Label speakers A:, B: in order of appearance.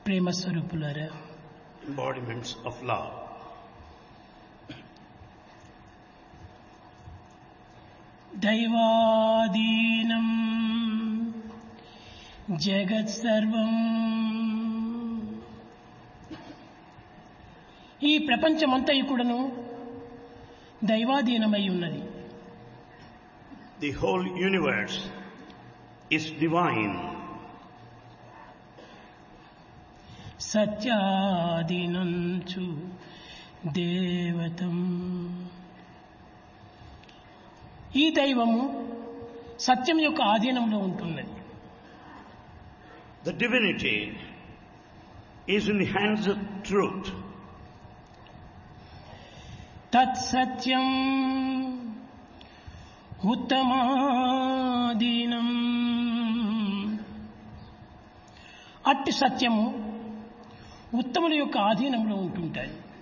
A: ప్రేమ స్వరూపులారా
B: embodiments of love.
A: దైవాదీనం జగత్ సర్వం ఈ ప్రపంచమంతా కూడాను దైవాధీనమై ఉన్నది
B: The whole universe is divine.
A: సత్యాధీనంచు దేవతం ఈ దైవము సత్యం యొక్క ఆధీనంలో ఉంటున్నది
B: The divinity is in the hands of truth.
A: తత్సత్యం ఉత్తమాధీనం అట్టి సత్యము ఉత్తముల యొక్క ఆధీనంలో ఉంటుంటాయి